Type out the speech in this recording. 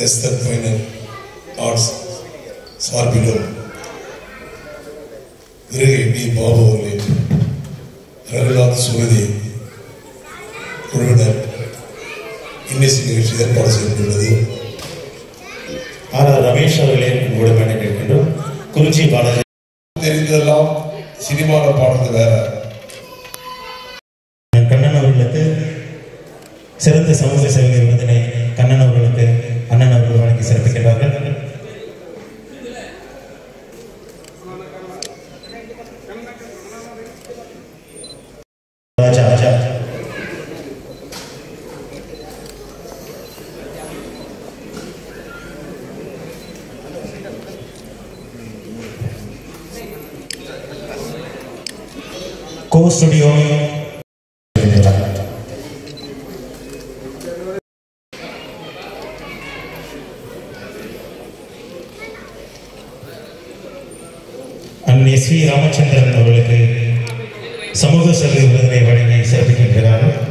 Esther final arts சார்பிலும் Virugai D Babu அவர்களின் ரகுநாத் சுகதி குழுவினர் இன்னிசை நிகழ்ச்சி ஏற்பாடு செய்யப்பட்டுள்ளது ஆர் ஆர் ரமேஷ் அவர்களே உங்களோட மேலே கேட்கின்றோம் குறிச்சி பாலாஜி தெரிந்ததெல்லாம் சினிமாவில் பாடுறது வேற கண்ணன் அவர்களுக்கு சிறந்த சமூக சேவை விருதினை கண்ணன் அவர்களுக்கு அண்ணன் அவர்கள் வழங்கி சிறப்பிக்கிறார்கள் ராஜா ராஜா கோ ஸ்டுடியோ அண்ணன் எஸ் வி ராமச்சந்திரன் அவர்களுக்கு சமூக சேவை விருதினை வழங்கி சிறப்பிக்கின்றார்கள்